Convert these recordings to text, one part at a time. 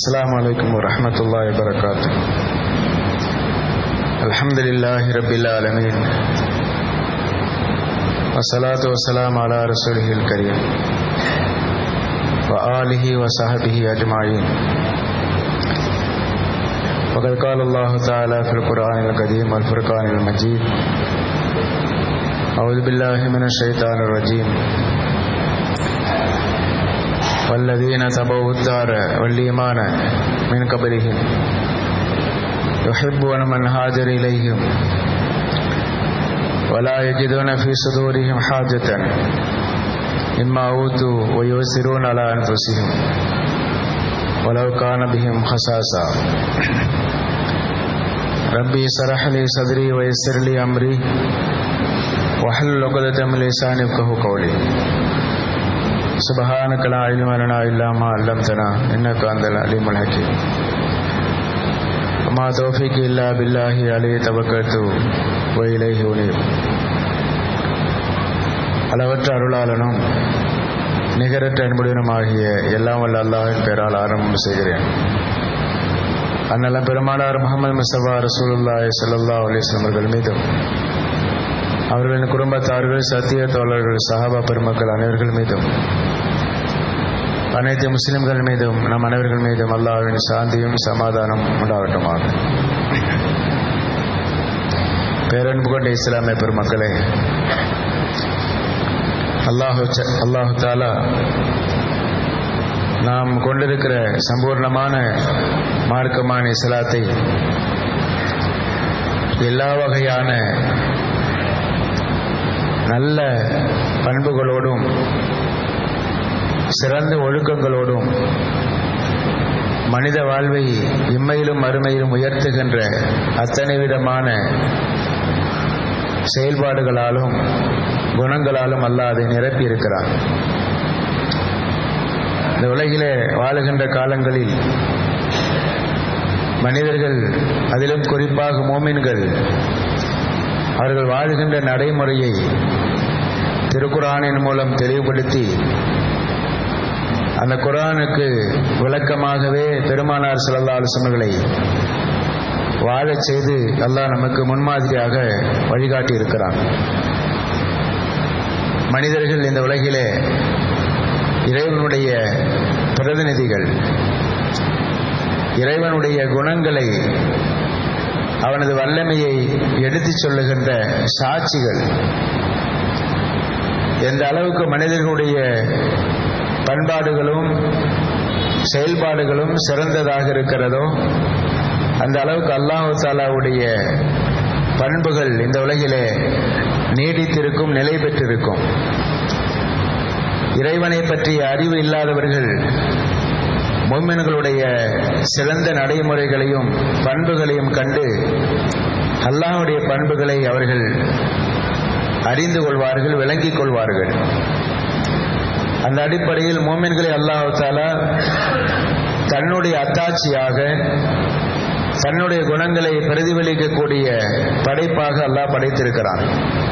السلام عليكم ورحمة الله وبركاته الحمد لله رب العالمين والصلاة والسلام على رسوله الكريم وآله وصحبه أجمعين وقد قال الله تعالى في القرآن القديم والفرقان المجيد أعوذ بالله من الشيطان الرجيم والذين تبوا الدار والإيمان من قبلهم يحبون من هاجر إليهم ولا يجدون في صدورهم حاجة مما أوتوا ويؤثرون على أنفسهم ولو كان بهم خصاصة ربي اشرح لي صدري ويسر لي أمري واحلل عقدة من لساني يفقهوا قولي سبحانك لا علم لنا إلا ما علمتنا إنك أنت العليم الحكيم وما توفيقي إلا بالله عليه توكلت وإليه أنيب அளவற்ற அருளாளனும் நிகரற்ற அன்புடனுமாகிய எல்லாம் வல்ல அல்லாஹின் பெயரால் ஆரம்பம் செய்கிறேன் அந்நலம் பெருமானார் முகமது முஸ்தபா ரசூலுல்லாஹி ஸல்லல்லாஹு அலைஹி வஸல்லம் அவர்கள் மீதும் அவர்களின் குடும்பத்தார்கள் சத்திய தோழர்கள் சஹாபா பெருமக்கள் அனைவர்கள் மீதும் அனைத்து முஸ்லிம்கள் மீதும் நம் அனைவர்கள் மீதும் அல்லாஹ்வின் சாந்தியும் சமாதானம் உண்டாகட்டுமாக பேரன்பு கொண்ட இஸ்லாமிய பெருமக்களே அல்லாஹு அல்லாஹு தாலா நாம் கொண்டிருக்கிற சம்பூர்ணமான மார்க்கமான இஸ்லாத்தை எல்லா வகையான நல்ல பண்புகளோடும் சிறந்த ஒழுக்கங்களோடும் மனித வாழ்வை இம்மையிலும் மறுமையிலும் உயர்த்துகின்ற அத்தனை விதமான செயல்பாடுகளாலும் குணங்களாலும் அல்ல அதை நிரப்பி இருக்கிறார் இந்த உலகிலே வாழுகின்ற காலங்களில் மனிதர்கள் அதிலும் குறிப்பாக மோமின்கள் அவர்கள் வாழ்கின்ற நடைமுறையை திருக்குறானின் மூலம் தெளிவுபடுத்தி அந்த குரானுக்கு விளக்கமாகவே பெருமானார் சிலல்லா அலுவலர்களை வாழச் செய்து அல்லாஹ் நமக்கு முன்மாதிரியாக வழிகாட்டி இருக்கிறான் மனிதர்கள் இந்த உலகிலே இறைவனுடைய பிரதிநிதிகள் இறைவனுடைய குணங்களை அவனது வல்லமையை எடுத்துச் சொல்லுகின்ற சாட்சிகள் எந்த அளவுக்கு மனிதர்களுடைய பண்பாடுகளும் செயல்பாடுகளும் சிறந்ததாக இருக்கிறதோ அந்த அளவுக்கு அல்லாஹு தாலாவுடைய பண்புகள் இந்த உலகிலே நீடித்திருக்கும் நிலை பெற்றிருக்கும் இறைவனை பற்றிய அறிவு இல்லாதவர்கள் மொம்மின்களுடைய சிறந்த நடைமுறைகளையும் பண்புகளையும் கண்டு அல்லாஹுடைய பண்புகளை அவர்கள் அறிந்து கொள்வார்கள் விளங்கிக் கொள்வார்கள் அந்த அடிப்படையில் மோமின்களை அல்லாஹு தாலா தன்னுடைய அத்தாட்சியாக தன்னுடைய குணங்களை பிரதிபலிக்கக்கூடிய படைப்பாக அல்லாஹ் படைத்திருக்கிறான்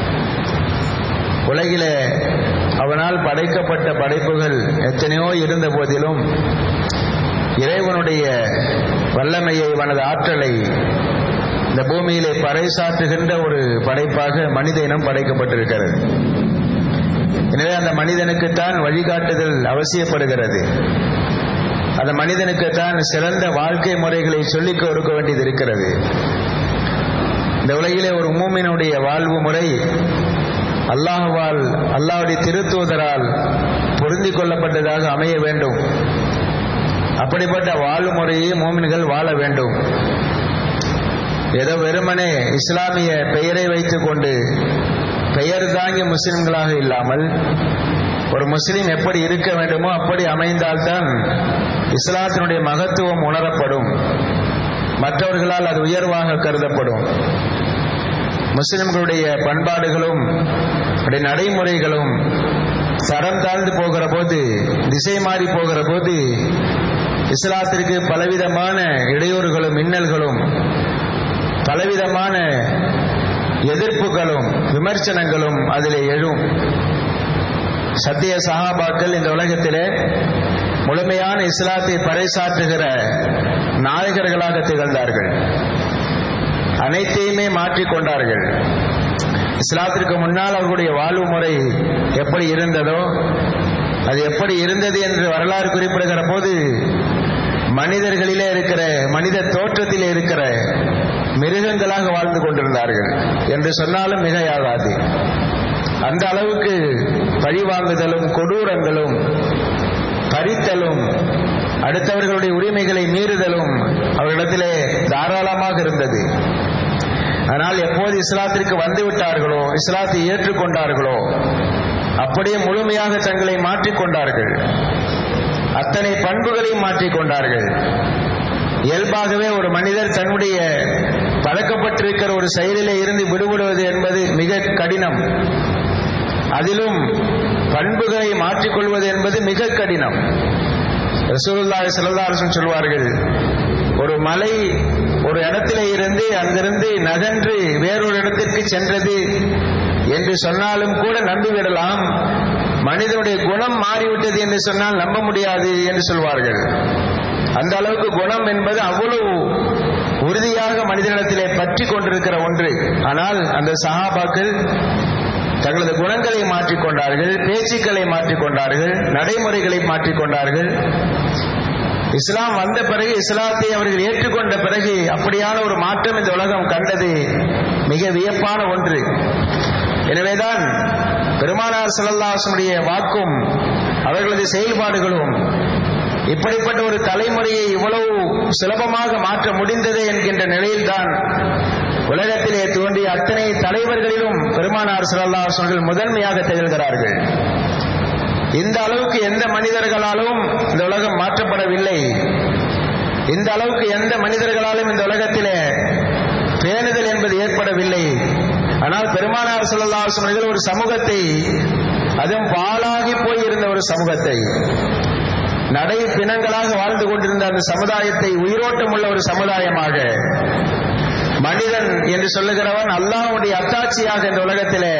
உலகிலே அவனால் படைக்கப்பட்ட படைப்புகள் எத்தனையோ இருந்த போதிலும் இறைவனுடைய வல்லமையை அவனது ஆற்றலை இந்த பூமியிலே பறைசாற்றுகின்ற ஒரு படைப்பாக மனித இனம் படைக்கப்பட்டிருக்கிறது எனவே அந்த மனிதனுக்குத்தான் வழிகாட்டுதல் அவசியப்படுகிறது அந்த மனிதனுக்குத்தான் சிறந்த வாழ்க்கை முறைகளை சொல்லிக் கொடுக்க வேண்டியது இருக்கிறது இந்த உலகிலே ஒரு மூமினுடைய வாழ்வு முறை அல்லாஹுவால் அல்லாவுடைய திருத்துவதரால் பொருந்திக் கொள்ளப்பட்டதாக அமைய வேண்டும் அப்படிப்பட்ட வாழ்வு முறையை மூமின்கள் வாழ வேண்டும் ஏதோ வெறுமனே இஸ்லாமிய பெயரை வைத்துக் கொண்டு பெயர் தாங்கிய முஸ்லிம்களாக இல்லாமல் ஒரு முஸ்லீம் எப்படி இருக்க வேண்டுமோ அப்படி அமைந்தால்தான் இஸ்லாத்தினுடைய மகத்துவம் உணரப்படும் மற்றவர்களால் அது உயர்வாக கருதப்படும் முஸ்லிம்களுடைய பண்பாடுகளும் நடைமுறைகளும் தரம் தாழ்ந்து போகிற போது திசை மாறி போகிற போது இஸ்லாத்திற்கு பலவிதமான இடையூறுகளும் மின்னல்களும் பலவிதமான எதிர்ப்புகளும் விமர்சனங்களும் அதிலே எழும் சத்திய சகாபாக்கள் இந்த உலகத்திலே முழுமையான இஸ்லாத்தை பறைசாற்றுகிற நாயகர்களாக திகழ்ந்தார்கள் அனைத்தையுமே மாற்றிக்கொண்டார்கள் இஸ்லாத்திற்கு முன்னால் அவர்களுடைய வாழ்வு முறை எப்படி இருந்ததோ அது எப்படி இருந்தது என்று வரலாறு குறிப்பிடுகிற போது மனிதர்களிலே இருக்கிற மனித தோற்றத்திலே இருக்கிற மிருகங்களாக வாழ்ந்து கொண்டிருந்தார்கள் என்று சொன்னாலும் மிகையாகாது அந்த அளவுக்கு பழிவாங்குதலும் கொடூரங்களும் பறித்தலும் அடுத்தவர்களுடைய உரிமைகளை மீறுதலும் அவர்களிடத்திலே தாராளமாக இருந்தது ஆனால் எப்போது இஸ்லாத்திற்கு வந்து விட்டார்களோ இஸ்லாத்தை ஏற்றுக்கொண்டார்களோ அப்படியே முழுமையாக தங்களை மாற்றிக்கொண்டார்கள் அத்தனை பண்புகளையும் மாற்றிக்கொண்டார்கள் இயல்பாகவே ஒரு மனிதர் தன்னுடைய பழக்கப்பட்டிருக்கிற ஒரு செயலிலே இருந்து விடுபடுவது என்பது மிக கடினம் அதிலும் பண்புகளை மாற்றிக்கொள்வது என்பது மிக கடினம் ரசூலுல்லாஹி ஸல்லல்லாஹு அலைஹி வஸல்லம் சொல்வார்கள் ஒரு மலை ஒரு இடத்திலே இருந்து அங்கிருந்து நகன்று வேறொரு இடத்திற்கு சென்றது என்று சொன்னாலும் கூட நம்பிவிடலாம் மனிதனுடைய குணம் மாறிவிட்டது என்று சொன்னால் நம்ப முடியாது என்று சொல்வார்கள் அந்த அளவுக்கு குணம் என்பது அவ்வளவு உறுதியாக மனிதனிடத்திலே பற்றி கொண்டிருக்கிற ஒன்று ஆனால் அந்த சஹாபாக்கள் தங்களது குணங்களை மாற்றிக்கொண்டார்கள் பேச்சுக்களை மாற்றிக்கொண்டார்கள் நடைமுறைகளை மாற்றிக்கொண்டார்கள் இஸ்லாம் வந்த பிறகு இஸ்லாத்தை அவர்கள் ஏற்றுக்கொண்ட பிறகு அப்படியான ஒரு மாற்றம் இந்த உலகம் கண்டது மிக வியப்பான ஒன்று எனவேதான் பெருமானார் செல்லல்லாசனுடைய வாக்கும் அவர்களது செயல்பாடுகளும் இப்படிப்பட்ட ஒரு தலைமுறையை இவ்வளவு சுலபமாக மாற்ற முடிந்தது என்கின்ற நிலையில்தான் உலகத்திலே தோன்றிய அத்தனை தலைவர்களிலும் பெருமானார் செல்லல்லாசர்கள் முதன்மையாக திகழ்கிறார்கள் இந்த அளவுக்கு எந்த மனிதர்களாலும் இந்த உலகம் மாற்றப்படவில்லை இந்த அளவுக்கு எந்த மனிதர்களாலும் இந்த உலகத்திலே பேணுதல் என்பது ஏற்படவில்லை ஆனால் பெருமானார் சொல்லலாசனர்கள் ஒரு சமூகத்தை அதுவும் பாழாகி போய் இருந்த ஒரு சமூகத்தை நடை பிணங்களாக வாழ்ந்து கொண்டிருந்த அந்த சமுதாயத்தை உயிரோட்டம் உள்ள ஒரு சமுதாயமாக மனிதன் என்று சொல்லுகிறவன் அல்லாஹுடைய அத்தாட்சியாக இந்த உலகத்திலே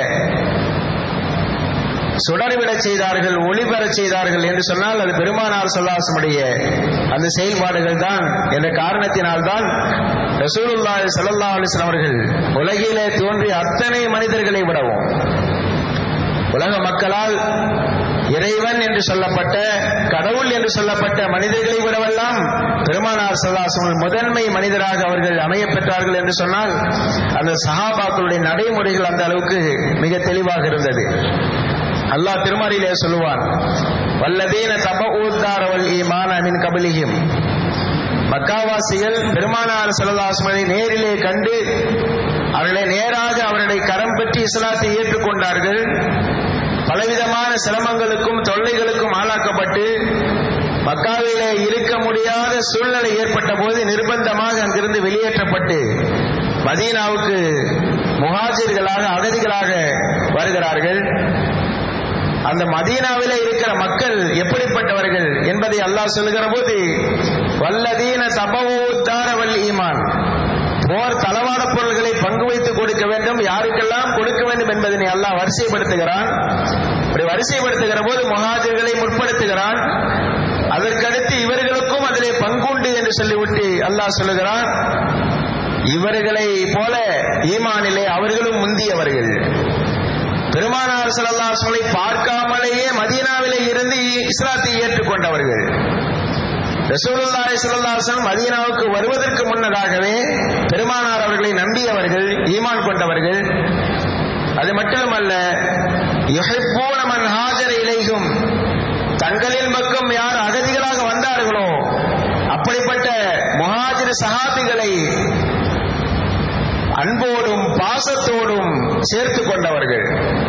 சுடர்விடச் செய்தார்கள் ஒளிபெறச் செய்தார்கள் என்று சொன்னால் அது பெருமானார் சொல்லாசமுடைய அந்த செயல்பாடுகள் தான் என்ற காரணத்தினால்தான் ரசூலுல்லாஹி ஸல்லல்லாஹு அலைஹி வஸல்லம் அவர்கள் உலகிலே தோன்றிய அத்தனை மனிதர்களை விடவும் உலக மக்களால் இறைவன் என்று சொல்லப்பட்ட கடவுள் என்று சொல்லப்பட்ட மனிதர்களை விடவெல்லாம் பெருமானார் சல்லாசம் முதன்மை மனிதராக அவர்கள் அமைய பெற்றார்கள் என்று சொன்னால் அந்த சஹாபாக்களுடைய நடைமுறைகள் அந்த அளவுக்கு மிக தெளிவாக இருந்தது அல்லாஹ் திருமறையிலே சொல்லுவான் வல்லதீன தபஊத்தாரவல் ஈமான மின் கபிலிஹிம் மக்காவாசிகள் பெருமானார் சல்லாஸ்மனை நேரிலே கண்டு அவர்களை நேராக அவருடைய கரம் பற்றி இஸ்லாத்தை ஏற்றுக்கொண்டார்கள் பலவிதமான சிரமங்களுக்கும் தொல்லைகளுக்கும் ஆளாக்கப்பட்டு மக்காவிலே இருக்க முடியாத சூழ்நிலை ஏற்பட்ட போது நிர்பந்தமாக அங்கிருந்து வெளியேற்றப்பட்டு மதீனாவுக்கு முகாஜிர்களாக அகதிகளாக வருகிறார்கள் அந்த மதீனாவிலே இருக்கிற மக்கள் எப்படிப்பட்டவர்கள் என்பதை அல்லாஹ் சொல்லுகிற போது வல்லதீன தபவோத்தாரவல் ஈமான் போர் தளவாட பொருள்களை பங்கு வைத்து கொடுக்க வேண்டும் யாருக்கெல்லாம் கொடுக்க வேண்டும் என்பதனை அல்லாஹ் வரிசைப்படுத்துகிறான் அப்படி வரிசைப்படுத்துகிற போது முகாஜர்களை முற்படுத்துகிறான் அதற்கடுத்து இவர்களுக்கும் அதிலே பங்குண்டு என்று சொல்லிவிட்டு அல்லாஹ் சொல்லுகிறான் இவர்களை போல ஈமானிலே அவர்களும் முந்தியவர்கள் பெருமானார் சல்லாசனை பார்க்காமலேயே மதீனாவிலே இருந்து இஸ்லாத்தை ஏற்றுக்கொண்டவர்கள் ரசூலுல்லாஹி ஸல்லல்லாஹு மதீனாவுக்கு வருவதற்கு முன்னதாகவே பெருமானார் அவர்களை நம்பியவர்கள் ஈமான் கொண்டவர்கள் அது மட்டுமல்ல யுஹிப்பூன மன் ஹாஜர இலைகும் தங்களின் பக்கம் யார் அகதிகளாக வந்தார்களோ அப்படிப்பட்ட முஹாஜிர் சஹாபிகளை அன்போடும் பாசத்தோடும் சேர்த்து கொண்டவர்கள்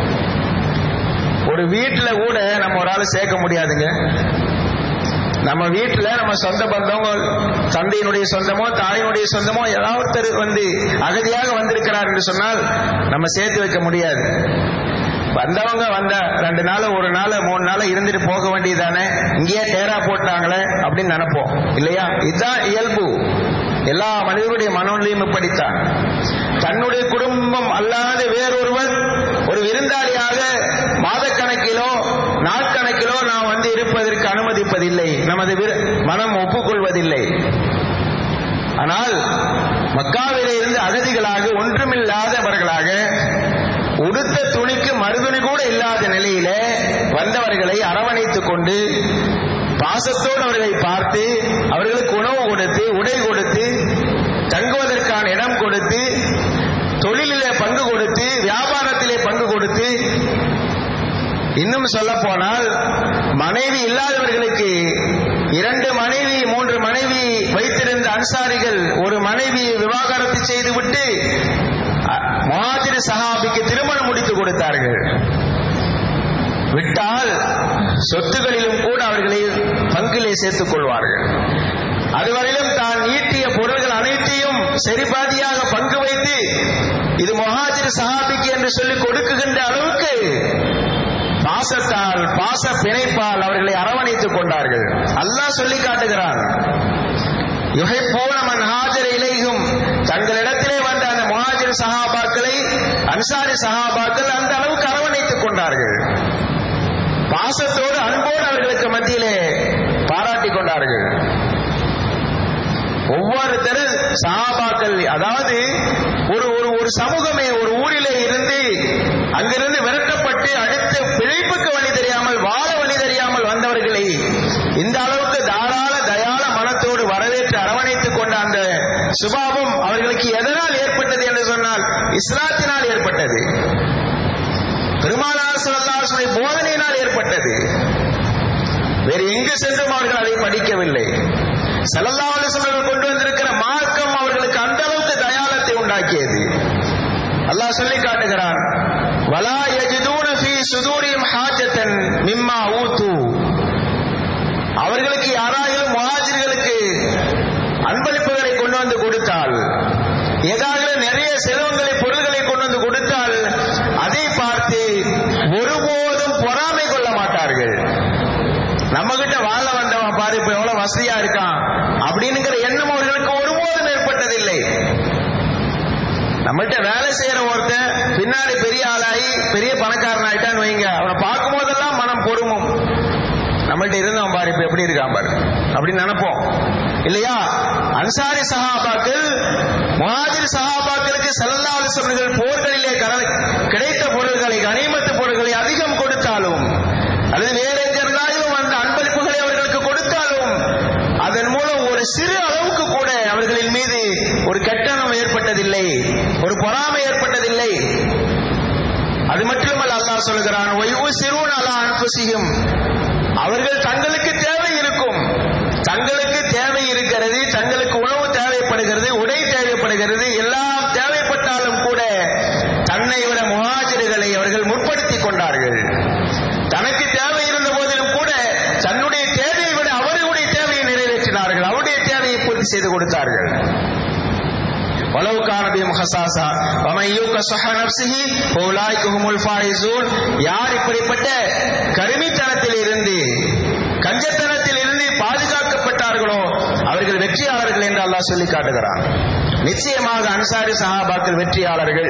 ஒரு வீட்டுல கூட நம்ம ஒரு ஆள் சேர்க்க முடியாதுங்க நம்ம வீட்டுல நம்ம சொந்த பந்தம் தந்தையினுடைய சொந்தமோ தாயினுடைய சொந்தமோ ஏதாவது வந்து அகதியாக வந்திருக்கிறார் என்று சொன்னால் நம்ம சேர்த்து வைக்க முடியாது வந்தவங்க வந்த ரெண்டு நாள் ஒரு நாள் மூணு நாள் இருந்துட்டு போக வேண்டியதானே இங்கேயே டேரா போட்டாங்களே அப்படின்னு நினைப்போம் இல்லையா இதுதான் இயல்பு எல்லா மனிதர்களுடைய மனநிலையும் இப்படித்தான் தன்னுடைய குடும்பம் அல்லாத வேறொருவர் ஒரு விருந்தாளியாக மாதக்கணக்கிலோ நாட்கணக்கிலோ நாம் வந்து இருப்பதற்கு அனுமதிப்பதில்லை நமது விரு- மனம் ஒப்புக்கொள்வதில்லை ஆனால் மக்காவிலே இருந்து அகதிகளாக ஒன்றுமில்லாதவர்களாக உடுத்த துணிக்கு மறுதுணி கூட இல்லாத நிலையில வந்தவர்களை அரவணைத்துக் கொண்டு பாசத்தோடு அவர்களை பார்த்து அவர்களுக்கு உணவு கொடுத்து உடை கொடுத்து தங்குவதற்கான இடம் கொடுத்து தொழிலிலே பங்கு கொடுத்து வியாபாரத்திலே பங்கு கொடுத்து இன்னும் சொல்ல போனால் மனைவி இல்லாதவர்களுக்கு இரண்டு மனைவி மூன்று மனைவி வைத்திருந்த அன்சாரிகள் ஒரு மனைவி விவாகரத்து செய்துவிட்டு முஹாஜிர் சஹாபிக்கு திருமணம் முடித்து கொடுத்தார்கள் விட்டால் சொத்துகளிலும் கூட அவர்களை பங்கிலே சேர்த்துக் கொள்வார்கள் அதுவரையிலும் தான் ஈட்டிய பொருள்கள் அனைத்தையும் சரிபாதியாக பங்கு வைத்து இது மொஹாஜிர் சஹாபிக்கு என்று சொல்லி கொடுக்குகின்ற அளவுக்கு பாசத்தால் பாச பிணைப்பால் அவர்களை அரவணைத்துக் கொண்டார்கள் அல்லாஹ் சொல்லி காட்டுகிறான் யுகைப்போன மன் ஹாஜர் இலைகும் தங்களிடத்திலே வந்த அந்த முஹாஜிர் சஹாபாக்களை அன்சாரி சஹாபாக்கள் அந்த அளவுக்கு அரவணைத்துக் கொண்டார்கள் பாசத்தோடு அன்போடு அவர்களுக்கு மத்தியிலே பாராட்டிக் கொண்டார்கள் ஒவ்வொருத்தரும் சஹாபாக்கள் அதாவது ஒரு ஒரு ஒரு சமூகமே ஒரு ஊரிலே இருந்து அங்கிருந்து விரட்டப்பட்டு அடுத்த பிழைப்புக்கு வழி தெரியாமல் வாழ வழி தெரியாமல் வந்தவர்களை இந்த அளவுக்கு தாராள தயாள மனத்தோடு வரவேற்று அரவணைத்துக் கொண்ட அந்த சுபாவம் அவர்களுக்கு எதனால் ஏற்பட்டது என்று சொன்னால் இஸ்லாத்தினால் ஏற்பட்டது பெருமானார் சொல்லல்லாசுடைய போதனையினால் ஏற்பட்டது வேறு எங்கு சென்றும் அவர்கள் அதை படிக்கவில்லை செல்லல்லாஹு அலைஹி வஸல்லம் கொண்டு வந்திருக்கிற மார்க்கம் அவர்களுக்கு அந்த அளவுக்கு தயாளத்தை உண்டாக்கியது அல்லாஹ் சொல்லி காட்டுகிறான் வலா யஜிதூன ஃபீ சுதூரிஹிம் ஹாஜத்தன் மிம்மா ஊது அவர்களுக்கு யாராயிலும் முஹாஜிர்களுக்கு அன்பளிப்புகளை கொண்டு வந்து கொடுத்தால் ஏதாவது நிறைய செல்வங்களை பொருள்களை கொண்டு வந்து கொடுத்தால் அதை பார்த்து ஒருபோதும் பொறாமை கொள்ள மாட்டார்கள் நம்ம கிட்ட வாழ வந்தவன் பாரு இப்ப எவ்வளவு வசதியா இருக்கான் அப்படின்னுங்கிற எண்ணம் அவர்களுக்கு ஒருபோதும் ஏற்பட்டதில்லை நம்மகிட்ட வேலை செய்யற ஒருத்தன் பின்னாடி பெரிய ஆளாகி பெரிய பணக்காரன் ஆயிட்டான்னு வைங்க அவனை பார்க்கும் போதெல்லாம் மனம் பொறுமும் நம்மள்ட்ட இருந்தவன் பாரு இப்ப எப்படி இருக்கான் பாரு அப்படின்னு நினைப்போம் இல்லையா அன்சாரி சஹாபாக்கள் முஹாஜிர் சஹாபாக்களுக்கு ஸல்லல்லாஹு அலைஹி வஸல்லம் போர்களிலே கர- கிடைத்த பொருள்களை கனிமத்து பொருள்களை அதிகம் கொடுத்தாலும் அல்லது வேற எங்கிருந்தாலும் அந்த அன்பளிப்புகளை அவர்களுக்கு கொடுத்தாலும் அதன் மூலம் ஒரு சிறு அளவுக்கு கூட அவர்களின் மீது ஒரு கெட்டணம் ஏற்பட்டதில்லை ஒரு பொறாமை ஏற்பட்டதில்லை அது மட்டுமல்ல அல்லாஹ் சொல்கிறான் "வயுசிரூன அலா அன்ஃபுசிஹிம்." அவர்கள் தங்களுக்கு தேவை இருக்கும் தங்களுக்கு தேவை இருக்கிறது தங்களுக்கு உணவு தேவைப்படுகிறது உடை தேவைப்படுகிறது எல்லாம் தேவைப்பட்டாலும் கூட தன்னை விட முஹாஜிர்களை அவர்கள் முற்படுத்திக் கொண்டார்கள் தனக்கு தேவை இருந்த போதிலும் கூட தன்னுடைய தேவையை விட அவர்களுடைய தேவையை நிறைவேற்றினார்கள் அவருடைய தேவையை பூர்த்தி செய்து கொடுத்தார்கள் ولو كان بهم خصاصة ومن يوق شح نفسه فأولئك هم الفائزون யார் இப்படிப்பட்ட கருமித்தனத்தில் இருந்து கஞ்சத்தனத்தில் இருந்து பாதுகாக்கப்பட்டார்களோ அவர்கள் வெற்றியாளர்கள் என்று அல்லாஹ் சொல்லி காட்டுகிறான் நிச்சயமாக அன்சாரி சஹாபாக்கள் வெற்றியாளர்கள்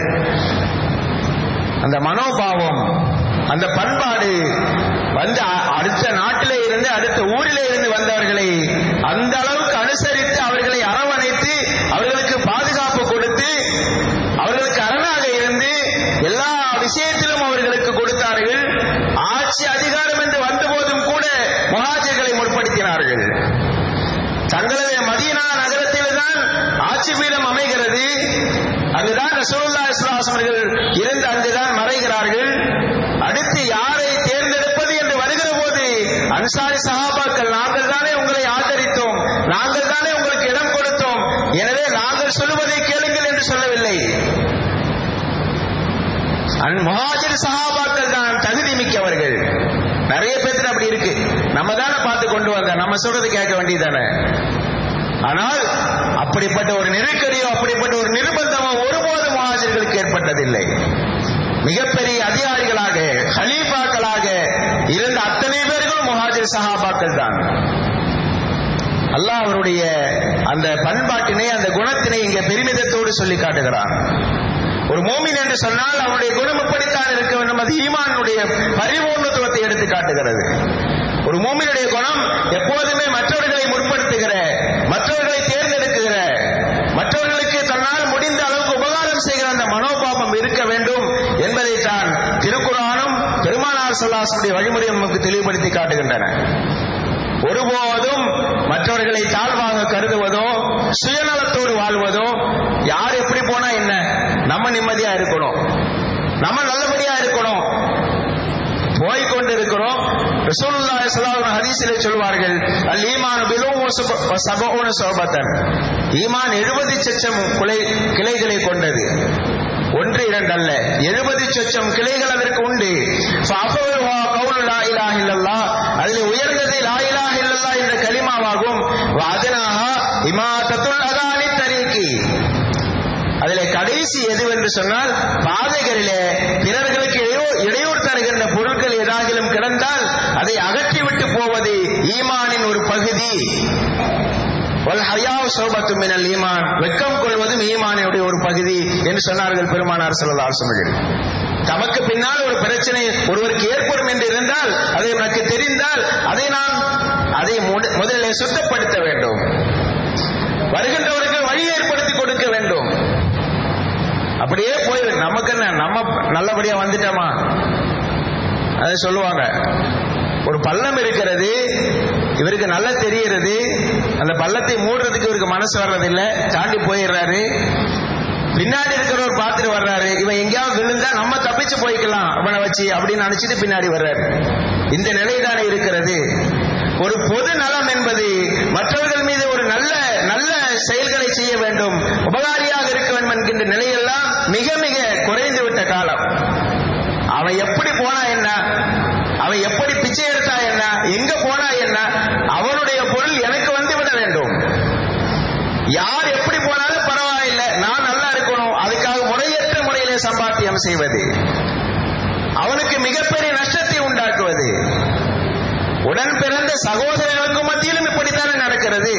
அந்த மனோபாவம் அந்த பண்பாடு வந்து அ- அடுத்த நாட்டிலே இருந்து அடுத்த ஊரிலே இருந்து வந்தவர்களை அந்த அளவுக்கு அனுசரித்து அவர்களை அரவணைத்து அவர்களுக்கு பாதுகாப்பு கொடுத்து அவர்களுக்கு அரணாக இருந்து எல்லா விஷயத்திலும் அவர்களுக்கு கொடுத்தார்கள் ஆட்சி அதிகாரம் என்று வந்தபோதும் கூட முஹாஜிர்களை முற்படுத்தினார்கள் தங்களது மதீனா நகரத்தில் தான் ஆட்சி பீடம் அமைகிறது அங்குதான் ரசூலுல்லாஹி ஸல்லல்லாஹு அலைஹி அவர்கள் இருந்து அங்குதான் மறைகிறார்கள் அடுத்து யாரை தேர்ந்தெடுப்பது என்று வருகிற போது அன்சாரி சஹாபாக்கள் நாங்கள் தானே உங்களை ஆதரித்தோம் நாங்கள் தானே உங்களுக்கு இடம் கொடுத்தோம் எனவே நாங்கள் சொல்லுவதை கேளுங்கள் என்று சொல்லவில்லை அன் முஹாஜிர் சஹாபாக்கள் தான் தகுதி மிக்கவர்கள் நிறைய பேத்துல அப்படி இருக்கு நம்ம தானே பார்த்து கொண்டு வந்த நம்ம சொல்றது கேட்க வேண்டியதானே ஆனால் அப்படிப்பட்ட ஒரு நெருக்கடியோ அப்படிப்பட்ட ஒரு நிர்பந்தமோ ஒருபோதும் முஹாஜிர்களுக்கு ஏற்பட்டதில்லை மிகப்பெரிய அதிகாரிகளாக ஹலீஃபாக்களாக இருந்த அத்தனை பேர்களும் முஹாஜிர் சஹாபாக்கள் தான் அல்லாஹ் அவருடைய அந்த பண்பாட்டினை அந்த குணத்தினை இங்க பெருமிதத்தோடு சொல்லி காட்டுகிறான் ஒரு மோமின் என்று சொன்னால் அவனுடைய குணம் எப்படித்தான் இருக்க வேண்டும் அது ஈமானுடைய பரிபூர்ணத்துவத்தை எடுத்து காட்டுகிறது ஒரு மோமினுடைய குணம் எப்போதுமே மற்றவர்களை முற்படுத்துகிற மற்றவர்களை தேர்ந்தெடுக்குகிற மற்றவர்களுக்கு தன்னால் முடிந்த அளவுக்கு உபகாரம் செய்கிற அந்த மனோபாவம் இருக்க வேண்டும் என்பதைத்தான் திருக்குறானும் பெருமானார் சொல்லாசனுடைய வழிமுறை நமக்கு தெளிவுபடுத்தி காட்டுகின்றன ஒருபோதும் மற்றவர்களை தாழ்வாக கருதுவதோ சுயநலத்தோடு வாழ்வதோ யார் எப்படி போனா என்ன நம்ம நிம்மதியா இருக்கணும் நம்ம நல்லபடியா இருக்கணும் போய் கொண்டு இருக்கிறோம் ரசூலுல்லாஹி ஸல்லல்லாஹு அலைஹி ஹதீஸிலே சொல்வார்கள் அல் ஈமான் பிலும் சபூன சோபத்தன் ஈமான் 70 சச்சம் கிளை கிளைகளை கொண்டது ஒன்று இரண்டு அல்ல எழுபது சொச்சம் கிளைகள் அதற்கு உண்டு ஃபஅஃபவஹா கவுலு லா இலாஹ இல்லல்லாஹ் அதில் உயர்ந்தது லா இலாஹ இல்லல்லாஹ் என்ற கலிமாவாகும் வஅதனாஹா இமாதத்துல் அதானி தரீகி அதிலே கடைசி எதுவென்று சொன்னால் பாதைகளிலே பிறர்களுக்கு இடையூ- இடையூறு தருகின்ற பொருட்கள் ஏதாகிலும் கிடந்தால் அதை அகற்றிவிட்டு போவது ஈமானின் ஒரு பகுதி வல் ஹயாவு சௌபத்து மினல் ஈமான் வெக்கம் கொள்வதும் ஈமானுடைய ஒரு பகுதி என்று சொன்னார்கள் பெருமானார் ஸல்லல்லாஹு அலைஹி வஸல்லம் தமக்கு பின்னால் ஒரு பிரச்சனை ஒருவருக்கு ஏற்படும் என்று இருந்தால் அதை எனக்கு தெரிந்தால் அதை நான் அதை முட- முதலில் சுத்தப்படுத்த வேண்டும் வருகின்றவருக்கு வழி ஏற்படுத்தி கொடுக்க வேண்டும் அப்படியே போய் நமக்கு என்ன நம்ம நல்லபடியா வந்துட்டோமா அதை சொல்லுவாங்க ஒரு பள்ளம் இருக்கிறது இவருக்கு நல்லா தெரிகிறது அந்த பள்ளத்தை மூடுறதுக்கு இவருக்கு மனசு வர்றதில்லை தாண்டி போயிடுறாரு பின்னாடி இருக்கிறவர் பார்த்துட்டு வர்றாரு இவன் எங்கேயாவது விழுந்தா நம்ம தப்பிச்சு போய்க்கலாம் அவனை வச்சு அப்படின்னு நினைச்சிட்டு பின்னாடி வர்றாரு இந்த நிலைதானே இருக்கிறது ஒரு பொது நலம் என்பது மற்றவர்கள் மீது ஒரு நல்ல நல்ல செயல்களை செய்ய வேண்டும் உபகாரியாக இருக்க வேண்டும் என்கின்ற நிலையெல்லாம் மிக மிக குறைந்து விட்ட காலம் அவன் எப்படி போனா என்ன அவன் எப்படி பிச்சை எடுத்தா என்ன எங்க போனா என்ன அவனுடைய பொருள் எனக்கு வந்து விட வேண்டும் யார் எப்படி போனாலும் பரவாயில்லை நான் நல்லா இருக்கணும் அதுக்காக முறையற்ற முறையிலே சம்பாத்தியம் செய்வது அவனுக்கு மிகப்பெரிய நஷ்டத்தை உண்டாக்குவது உடன் பிறந்த சகோதரர்களுக்கும் மத்தியிலும் இப்படித்தானே நடக்கிறது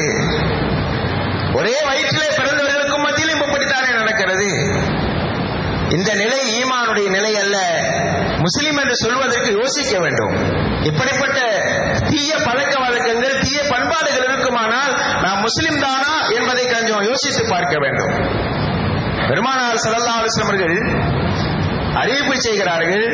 ஒரே வயிற்றிலே பிறந்தவர்களுக்கும் மத்தியிலும் இப்படித்தானே நடக்கிறது இந்த நிலை ஈமானுடைய நிலை அல்ல முஸ்லிம் என்று சொல்வதற்கு யோசிக்க வேண்டும் இப்படிப்பட்ட தீய பழக்க வழக்கங்கள் தீய பண்பாடுகள் இருக்குமானால் நாம் முஸ்லிம் தானா என்பதை கொஞ்சம் யோசித்து பார்க்க வேண்டும் பெருமானார் ஸல்லல்லாஹு அலைஹி வஸல்லம் அவர்கள் அறிவிப்பு செய்கிறார்கள்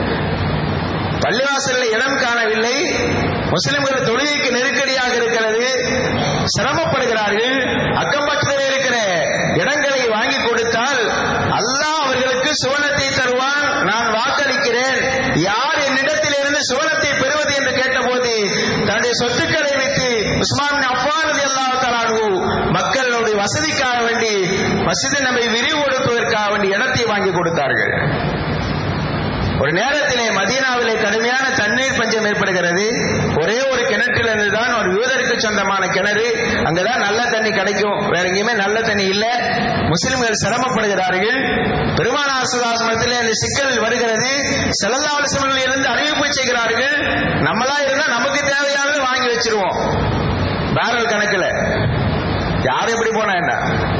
பள்ளிவாசலில் இடம் காணவில்லை முஸ்லிம்கள் தொழுகைக்கு நெருக்கடியாக இருக்கிறது சிரமப்படுகிறார்கள் அக்கம்பக்கத்தில் இருக்கிற இடங்களை வாங்கி கொடுத்தால் அல்லாஹ் அவர்களுக்கு சுவனத்தை தருவான் நான் வாக்களிக்கிறேன் யார் என்னிடத்தில் இருந்து சுவனத்தை பெறுவது என்று கேட்டபோது தன்னுடைய சொத்துக்களை விட்டு உஸ்மான் அஃபான் அல்லாஹ் தலானு மக்களுடைய வசதிக்காக வேண்டி மசிதி நம்மை விரிவுபடுத்துவதற்காக வேண்டி இடத்தை வாங்கி கொடுத்தார்கள் ஒரு நேரத்திலே மதீனாவிலே கடுமையான தண்ணீர் பஞ்சம் ஏற்படுகிறது ஒரே ஒரு கிணற்றிலிருந்து தான் ஒரு யூதருக்கு சொந்தமான கிணறு அங்கதான் நல்ல தண்ணி கிடைக்கும் வேற எங்கேயுமே நல்ல தண்ணி இல்ல முஸ்லிம்கள் சிரமப்படுகிறார்கள் பெருமானார் சுதாசனத்திலே அந்த சிக்கல் வருகிறது செல்லல்லாவலிசமர்கள் இருந்து அறிவிப்பு செய்கிறார்கள் நம்மளா இருந்தா நமக்கு தேவையானது வாங்கி வச்சிருவோம் பேரல் கணக்குல யார் எப்படி போனா என்ன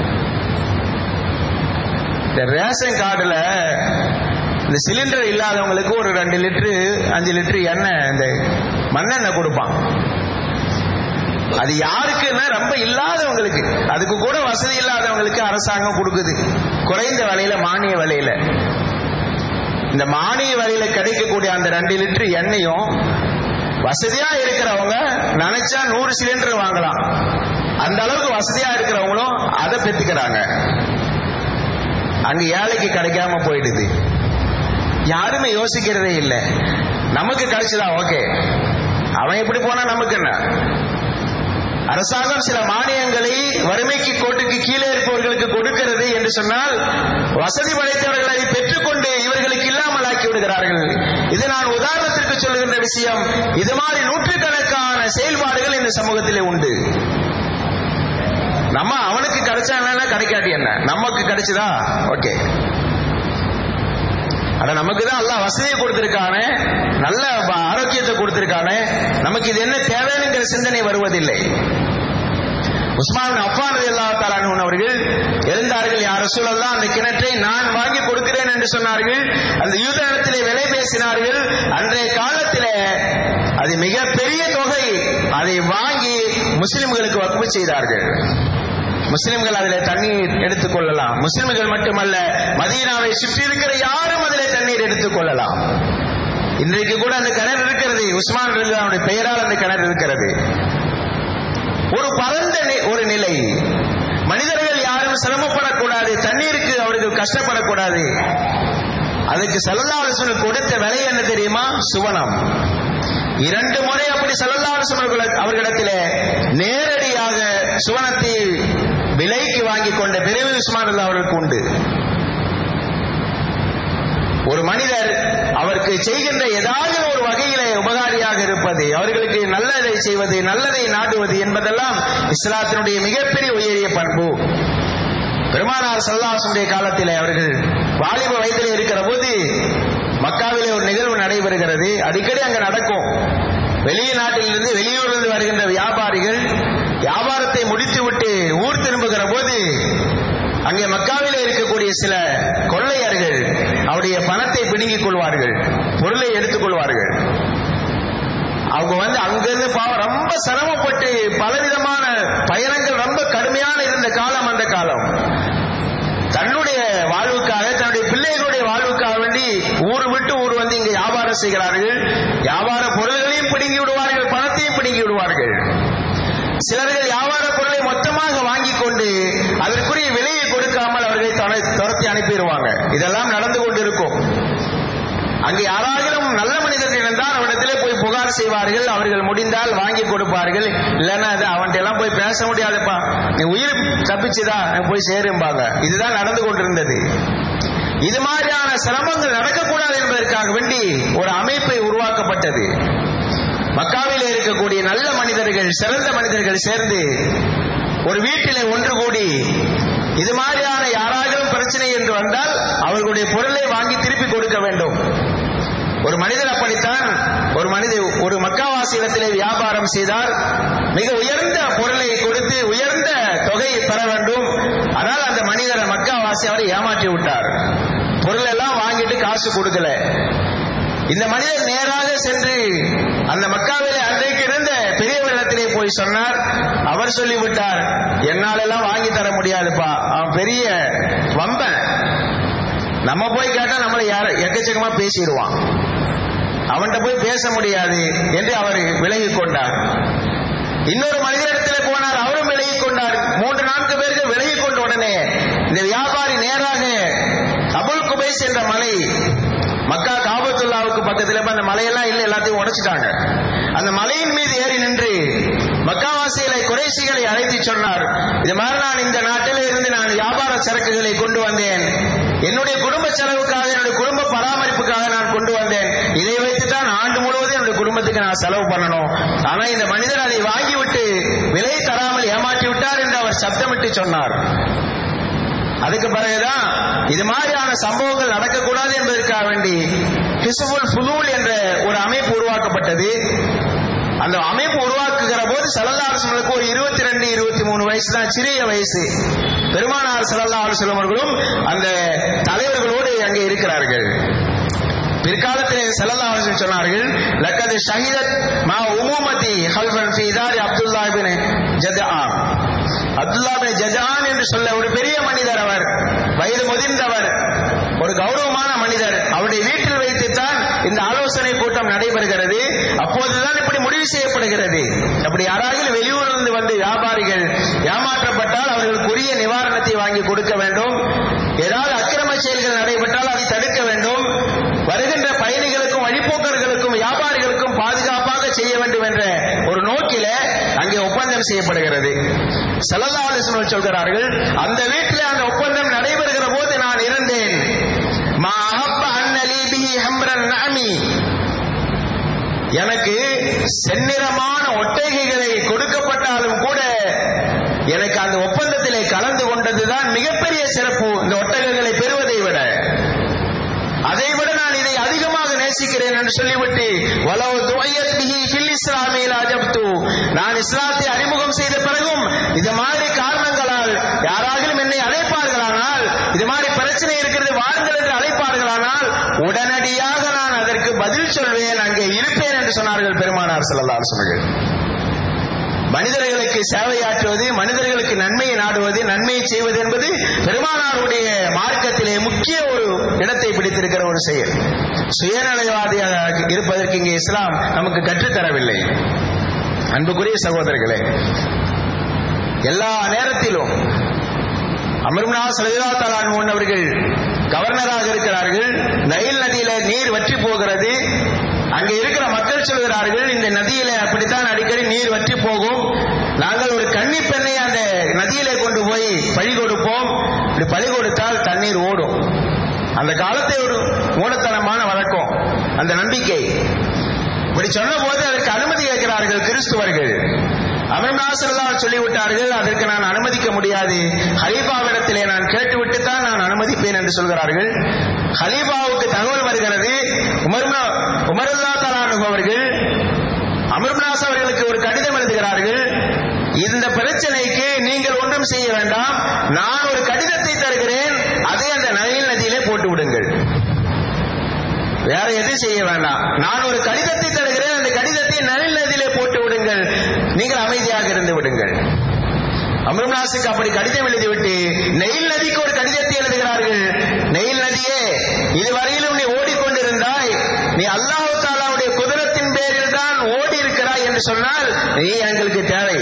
இந்த ரேஷன் கார்டுல இந்த சிலிண்டர் இல்லாதவங்களுக்கு ஒரு ரெண்டு லிட்டரு அஞ்சு லிட்டரு எண்ணெய் இந்த மண்ணெண்ணெய் கொடுப்பான் அது யாருக்குன்னா ரொம்ப இல்லாதவங்களுக்கு அதுக்கு கூட வசதி இல்லாதவங்களுக்கு அரசாங்கம் கொடுக்குது குறைந்த விலையில மானிய விலையில இந்த மானிய விலையில கிடைக்கக்கூடிய அந்த ரெண்டு லிட்டர் எண்ணெயும் வசதியா இருக்கிறவங்க நினைச்சா நூறு சிலிண்டர் வாங்கலாம் அந்த அளவுக்கு வசதியா இருக்கிறவங்களும் அதை பெற்றுக்கிறாங்க அங்க ஏழைக்கு கிடைக்காம போயிடுது யாருமே யோசிக்கிறதே இல்லை நமக்கு கிடைச்சதா ஓகே அவன் எப்படி போனா நமக்கு என்ன அரசாங்கம் சில மானியங்களை வறுமைக்கு கோட்டுக்கு கீழே இருப்பவர்களுக்கு கொடுக்கிறது என்று சொன்னால் வசதி படைத்தவர்கள் அதை பெற்றுக்கொண்டு இவர்களுக்கு இல்லாமல் ஆக்கி விடுகிறார்கள் இது நான் உதாரணத்திற்கு சொல்லுகின்ற விஷயம் இது மாதிரி நூற்றுக்கணக்கான செயல்பாடுகள் இந்த சமூகத்திலே உண்டு நம்ம அவனுக்கு கிடைச்சா என்ன கிடைக்காட்டி என்ன நமக்கு கிடைச்சதா ஓகே அட நமக்கு தான் எல்லாம் வசதியை கொடுத்திருக்கானே நல்ல ப- ஆரோக்கியத்தை கொடுத்திருக்கானே நமக்கு இது என்ன தேவைங்கிற சிந்தனை வருவதில்லை உஸ்மான் அஃபான் அல்லா அன்ஹு அவர்கள் எழுந்தார்கள் யார் ரசூலல்லாஹ் அந்த கிணற்றை நான் வாங்கி கொடுக்கிறேன் என்று சொன்னார்கள் அந்த யூதனத்திலே விலை பேசினார்கள் அன்றைய காலத்திலே அது மிக பெரிய தொகை அதை வாங்கி முஸ்லிம்களுக்கு வக்குவு செய்தார்கள் முஸ்லிம்கள் அதில் தண்ணீர் எடுத்துக் கொள்ளலாம் முஸ்லிம்கள் மட்டுமல்ல மதீனாவை சுற்றி இருக்கிற யாரும் அதில் தண்ணீர் எடுத்துக் கொள்ளலாம் இன்றைக்கு கூட அந்த கிணறு இருக்கிறது உஸ்மான் ரலியல்லாஹுடைய பெயரால் அந்த கிணறு இருக்கிறது ஒரு பரந்த நி- ஒரு நிலை மனிதர்கள் யாரும் சிரமப்படக்கூடாது தண்ணீருக்கு அவர்கள் கஷ்டப்படக்கூடாது அதுக்கு சல்லல்லாஹு கொடுத்த விலை என்ன தெரியுமா சுவனம் இரண்டு முறை அப்படி சல்லல்லாஹு அவர்களிடத்திலே நேரடியாக சுவனத்தை விலைக்கு வாங்கி கொண்ட பிறவி உஸ்மான் அல்லாஹ் அவர்களுக்கு உண்டு ஒரு மனிதர் அவருக்கு செய்கின்ற ஏதாவது ஒரு வகையிலே உபகாரியாக இருப்பது அவர்களுக்கு நல்லதை செய்வது நல்லதை நாடுவது என்பதெல்லாம் இஸ்லாத்தினுடைய மிகப்பெரிய உயரிய பண்பு பெருமானார் சல்லாசனுடைய காலத்திலே அவர்கள் வாலிப வயதிலே இருக்கிற போது மக்காவிலே ஒரு நிகழ்வு நடைபெறுகிறது அடிக்கடி அங்க நடக்கும் வெளிய நாட்டிலிருந்து வெளியூரிலிருந்து வருகின்ற வியாபாரிகள் வியாபாரத்தை முடித்துவிட்டு ஊர் திரும்புகிற போது அங்கே மக்காவிலே இருக்கக்கூடிய சில கொள்ளையர்கள் அவருடைய பணத்தை பிடுங்கிக் கொள்வார்கள் பொருளை எடுத்துக் கொள்வார்கள் அவங்க வந்து அங்கிருந்து பாவம் ரொம்ப சிரமப்பட்டு பலவிதமான பயணங்கள் ரொம்ப கடுமையான இருந்த காலம் அந்த காலம் தன்னுடைய வாழ்வுக்காக தன்னுடைய பிள்ளைகளுடைய வாழ்வுக்காக வேண்டி ஊர் விட்டு ஊர் வந்து இங்க வியாபாரம் செய்கிறார்கள் வியாபார பொருள்களையும் பிடுங்கி விடுவார்கள் பணத்தையும் பிடுங்கி விடுவார்கள் சிலர்கள் வியாபார பொருளை மொத்தமாக வாங்கி கொண்டு அதற்குரிய விலையை கொடுக்காமல் அவர்களை தொலை- துரத்தி அனுப்பிடுவாங்க இதெல்லாம் நடந்து கொண்டிருக்கும் அங்கே யாராகிலும் நல்ல மனிதர்கள் இருந்தால் அவரிடத்திலே போய் புகார் செய்வார்கள் அவர்கள் முடிந்தால் வாங்கி கொடுப்பார்கள் இல்லைன்னா அது அவன்கிட்ட எல்லாம் போய் பேச முடியாதுப்பா நீ உயிர் தப்பிச்சுதா நீ போய் சேரும்பாங்க இதுதான் நடந்து கொண்டிருந்தது இது மாதிரியான சிரமங்கள் நடக்கக்கூடாது என்பதற்காக வேண்டி ஒரு அமைப்பை உருவாக்கப்பட்டது மக்காவிலே இருக்கக்கூடிய நல்ல மனிதர்கள் சிறந்த மனிதர்கள் சேர்ந்து ஒரு வீட்டிலே ஒன்று கூடி இது மாதிரியான யாராகிலும் பிரச்சனை என்று வந்தால் அவர்களுடைய பொருளை வாங்கி திருப்பி கொடுக்க வேண்டும் ஒரு மனிதர் அப்படித்தான் ஒரு மனிதர் ஒரு மக்காவாசி இடத்திலே வியாபாரம் செய்தால் மிக உயர்ந்த பொருளை கொடுத்து உயர்ந்த தொகையை பெற வேண்டும் ஆனால் அந்த மனிதர் மக்காவாசி அவரை ஏமாற்றி விட்டார் பொருள் எல்லாம் வாங்கிட்டு காசு கொடுக்கல இந்த மனிதர் நேராக சென்று அந்த மக்காவிலே அன்றைக்கு இருந்த பெரியவரிடத்திலே போய் சொன்னார் அவர் சொல்லிவிட்டார் என்னால எல்லாம் வாங்கி தர முடியாதுப்பா அவன் பெரிய வம்பன் நம்ம போய் கேட்டா நம்மளை யார எக்கச்சக்கமா பேசிடுவான் அவன்கிட்ட போய் பேச முடியாது என்று அவர் விலகி கொண்டார் இன்னொரு மனிதரிடத்தில் போனார் அவரும் விலகி கொண்டார் மூன்று நான்கு பேருக்கு விலகி கொண்ட உடனே இந்த வியாபாரி நேராக அபுல் குபைஸ் என்ற மலை மக்கா காபத்துல்லாவுக்கு பக்கத்துல இப்ப அந்த மலையெல்லாம் இல்ல எல்லாத்தையும் உடைச்சிட்டாங்க அந்த மலையின் மீது ஏறி நின்று மக்காவாசிகளை குறைசிகளை அழைத்து சொன்னார் இது மாதிரி நான் இந்த நாட்டில் இருந்து நான் வியாபார சரக்குகளை கொண்டு வந்தேன் என்னுடைய குடும்ப செலவுக்காக என்னுடைய குடும்ப பராமரிப்புக்காக நான் கொண்டு வந்தேன் இதை வைத்து தான் ஆண்டு முழுவதும் என்னுடைய குடும்பத்துக்கு நான் செலவு பண்ணணும் ஆனா இந்த மனிதர் அதை வாங்கிவிட்டு விலை தராமல் ஏமாற்றி விட்டார் என்று அவர் சப்தமிட்டு சொன்னார் அதுக்கு பிறகுதான் இது மாதிரியான சம்பவங்கள் நடக்கக்கூடாது என்பதற்காக வேண்டி ஹிசுபுல் ஃபுலூல் என்ற ஒரு அமைப்பு உருவாக்கப்பட்டது அந்த அமைப்பு உருவாக்குகிற போது சல்லல்லா அலுவலுக்கு ஒரு இருபத்தி ரெண்டு இருபத்தி மூணு வயசு தான் சிறிய வயசு பெருமானார் சல்லல்லா அலுவலம் அவர்களும் அந்த தலைவர்களோடு அங்கே இருக்கிறார்கள் பிற்காலத்திலே சல்லல்லா அலுவலம் சொன்னார்கள் லக்கது ஷஹீதத் மா உமூமதி ஹல்ஃபன் ஃபி இதாரி அப்துல்லா இப்னு ஜத்ஆன் அப்துல்லா பின் ஜஜான் என்று சொல்ல ஒரு பெரிய மனிதர் அவர் வயது முதிர்ந்தவர் ஒரு கௌரவமான மனிதர் அவருடைய வீட்டில் வைத்துத்தான் இந்த ஆலோசனை கூட்டம் நடைபெறுகிறது அப்போதுதான் இப்படி முடிவு செய்யப்படுகிறது அப்படி யாராவது வெளியூரிலிருந்து வந்து வியாபாரிகள் ஏமாற்றப்பட்டால் அவர்களுக்குரிய நிவாரணத்தை வாங்கி கொடுக்க வேண்டும் ஏதாவது அக்கிரம செயல்கள் நடைபெற்றால் அதை தடுக்க வேண்டும் வருகின்ற பயணிகளுக்கும் வழிபோக்கர்களுக்கும் வியாபாரிகளுக்கும் பாதுகாப்பாக செய்ய வேண்டும் என்ற ஒரு நோக்கில அங்கே ஒப்பந்தம் செய்யப்படுகிறது சல்லல்லா அலிஸ்வர்கள் சொல்கிறார்கள் அந்த வீட்டில் அந்த ஒப்பந்தம் நடைபெறுகிற போது நான் இருந்தேன் மா அஹப்ப அன்னலி பிஹி ஹம்ரன் நஅமி எனக்கு செந்நிறமான ஒட்டகைகளை கொடுக்கப்பட்டாலும் கூட எனக்கு அந்த ஒப்பந்தத்திலே கலந்து கொண்டதுதான் மிகப்பெரிய சிறப்பு இந்த ஒட்டகைகளை பெறுவதை விட அதை விட நான் இதை அதிகமாக நேசிக்கிறேன் என்று சொல்லிவிட்டு வலவு துவையத் பிஹி ஃபில் இஸ்லாமில் அஜப்து நான் இஸ்லாத்தை அறிமுகம் செய்த பிறகும் இது மாதிரி காரணங்களால் யாராவது பதில் சொல்வேன் அங்கே இருப்பேன் என்று சொன்னார்கள் பெருமானார் ஸல்லல்லாஹு அலைஹி வஸல்லம் மனிதர்களுக்கு சேவையாற்றுவது மனிதர்களுக்கு நன்மையை நாடுவது நன்மையை செய்வது என்பது பெருமானாருடைய மார்க்கத்திலே முக்கிய ஒரு இடத்தை பிடித்திருக்கிற ஒரு செயல் சுயநலவாதியாக இருப்பதற்கு இங்கே இஸ்லாம் நமக்கு கற்றுத்தரவில்லை அன்புக்குரிய சகோதரர்களே எல்லா நேரத்திலும் அமர்னா சலிதா தலான் அவர்கள் கவர்னராக இருக்கிறார்கள் நைல் நதியில நீர் வற்றி போகிறது அங்கே இருக்கிற மக்கள் சொல்கிறார்கள் இந்த நதியில அப்படித்தான் அடிக்கடி நீர் வற்றி போகும் நாங்கள் ஒரு கன்னி பெண்ணை அந்த நதியிலே கொண்டு போய் பழி கொடுப்போம் இப்படி பழி கொடுத்தால் தண்ணீர் ஓடும் அந்த காலத்தை ஒரு மூடத்தனமான வழக்கம் அந்த நம்பிக்கை இப்படி சொன்ன போது அதற்கு அனுமதி கேட்கிறார்கள் கிறிஸ்துவர்கள் அமர்நாசல்லாம் சொல்லிவிட்டார்கள் அதற்கு நான் அனுமதிக்க முடியாது ஹலீஃபாவிடத்திலே நான் கேட்டுவிட்டு தான் நான் அனுமதிப்பேன் என்று சொல்கிறார்கள் ஹலீஃபாவுக்கு தகவல் வருகிறது உமர்னா உமருல்லா தலானு அவர்கள் அமர்நாஸ் அவர்களுக்கு ஒரு கடிதம் எழுதுகிறார்கள் இந்த பிரச்சனைக்கு நீங்கள் ஒன்றும் செய்ய வேண்டாம் நான் ஒரு கடிதத்தை தருகிறேன் அதை அந்த நயில் நதியிலே போட்டு விடுங்கள் வேற எதுவும் செய்ய வேண்டாம் நான் ஒரு கடிதத்தை தருகிறேன் அந்த கடிதத்தை நலில் நதியிலே போட்டு விடுங்கள் நீங்கள் அமைதியாக இருந்து விடுங்கள் அமருநாசுக்கு அப்படி கடிதம் எழுதிவிட்டு நெயில் நதிக்கு ஒரு கடிதத்தை எழுதுகிறார்கள் நெயில் நதியே இதுவரையிலும் நீ ஓடிக்கொண்டிருந்தாய் நீ அல்லாஹு தாலாவுடைய குதிரத்தின் பேரில் தான் ஓடி இருக்கிறாய் என்று சொன்னால் நீ எங்களுக்கு தேவை